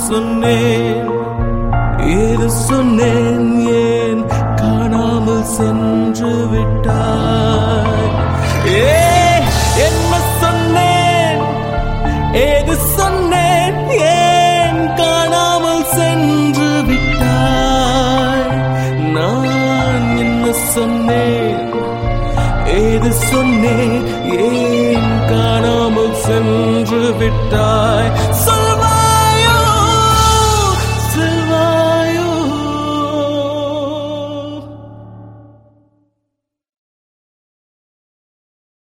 சொன்னேன் ஏது சொன்னேன் ஏன் காணாமல் சென்று விட்டாய் ஏ என்ன சொன்னேன் ஏது சொன்னேன் ஏன் காணாமல் சென்று விட்டாய் நான் என்ன சொன்னேன் ஏது சொன்னேன் ஏன் காணாமல் சென்று விட்டாய் சொல்